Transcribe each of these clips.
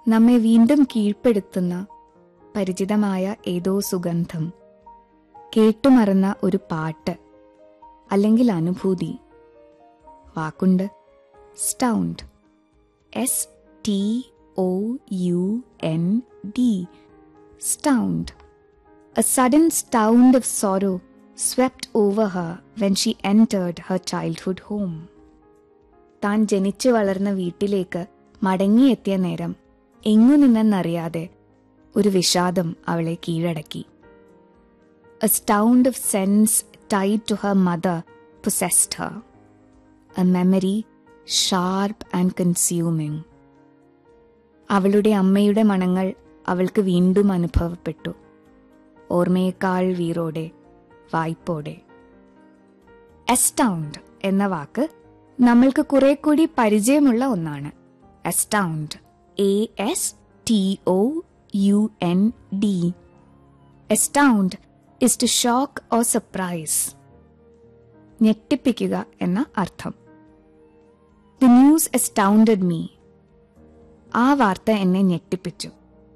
നമ്മെ വീണ്ടും കീഴ്പ്പെടുത്തുന്ന പരിചിതമായ ഏതോ സുഗന്ധം കേട്ടുമറന്ന ഒരു പാട്ട് അല്ലെങ്കിൽ അനുഭൂതി വാക്കുണ്ട് stound S T O U N D stound A sudden stound of sorrow swept over her when she entered her childhood home. താൻ ജനിച്ചു വളർന്ന വീട്ടിലേക്ക് മടങ്ങിയെത്തിയ നേരം എങ്ങു നിന്നെന്നറിയാതെ ഒരു വിഷാദം അവളെ കീഴടക്കി a stound of sense tied to her mother possessed her a memory sharp and consuming അവളുടെ അമ്മയുടെ മണങ്ങൾ അവൾക്ക് വീണ്ടും അനുഭവപ്പെട്ടു ഓർമ്മയേക്കാൾ വീറോടെ വായ്പോടെ എസ്റ്റൗണ്ട് എന്ന വാക്ക് നമ്മൾക്ക് കുറെ കൂടി പരിചയമുള്ള ഒന്നാണ് astound A S T O U N D astound is to shock or surprise ഞെട്ടിപ്പിക്കുക എന്ന അർത്ഥം ദി ന്യൂസ് എസ്റ്റൗണ്ടഡ് മീ ആ വാർത്ത എന്നെ ഞെട്ടിപ്പിച്ചു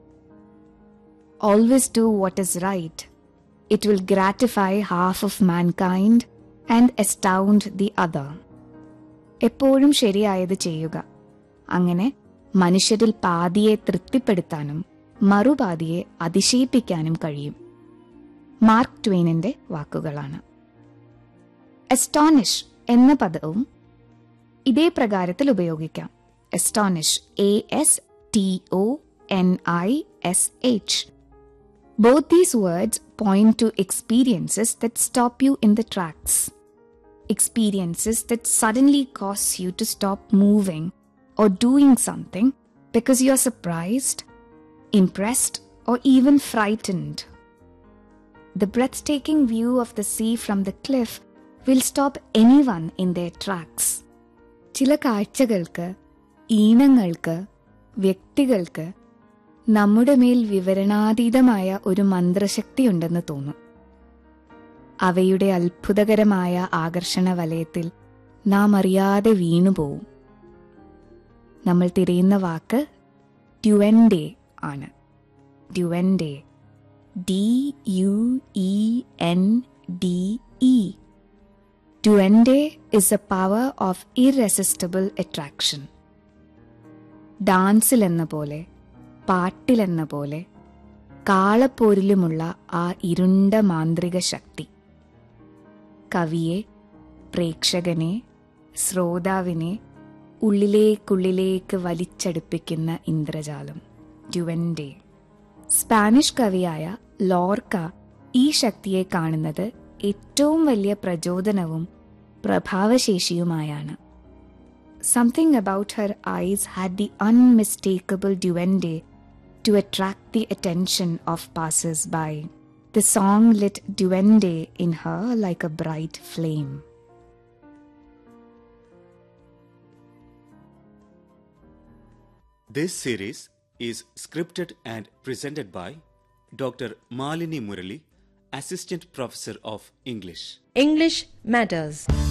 always do what is right. It will gratify half of mankind and astound the other. എപ്പോഴും ശരിയായത് ചെയ്യുക അങ്ങനെ മനുഷ്യരിൽ പാതിയെ തൃപ്തിപ്പെടുത്താനും മറുപാതിയെ അതിശയിപ്പിക്കാനും കഴിയും മാർക്ക് ട്വെയിനിന്റെ വാക്കുകളാണ് എസ്റ്റോണിഷ് എന്ന പദവും ഇതേ പ്രകാരത്തിൽ ഉപയോഗിക്കാം astonish A S T O N I S H Both these words point to experiences that stop you in the tracks. Experiences that suddenly cause you to stop moving or doing something because you're surprised, impressed, or even frightened. The breathtaking view of the sea from the cliff will stop anyone in their tracks. ചില കാഴ്ചകൾക്ക് ഈണങ്ങൾക്ക് വ്യക്തികൾക്ക് നമ്മുടെ മേൽ വിവരണാതീതമായ ഒരു മന്ത്രശക്തിയുണ്ടെന്ന് തോന്നും അവയുടെ അത്ഭുതകരമായ ആകർഷണ വലയത്തിൽ നാം അറിയാതെ വീണുപോവും നമ്മൾ തിരയുന്ന വാക്ക് ഡ്യുവൻഡേ ആണ് duende D U E N D E duende is a power of irresistible attraction ഡാൻസിൽ എന്ന പോലെ പാട്ടിലെന്ന പോലെ കാളപ്പോരിലുമുള്ള ആ ഇരുണ്ട മാന്ത്രിക ശക്തി കവിയെ പ്രേക്ഷകനെ ശ്രോതാവിനെ ഉള്ളിലേക്കുള്ളിലേക്ക് വലിച്ചടുപ്പിക്കുന്ന ഇന്ദ്രജാലം ഡ്യുവൻഡേ സ്പാനിഷ് കവിയായ ലോർക്ക ഈ ശക്തിയെ കാണുന്നത് ഏറ്റവും വലിയ പ്രചോദനവും പ്രഭാവശേഷിയുമായാണ് something about her eyes had the unmistakable duende to attract the attention of passers by. The song lit duende in her like a bright flame. This series is scripted and presented by Dr. Malini Murali, Assistant Professor of English. English Matters.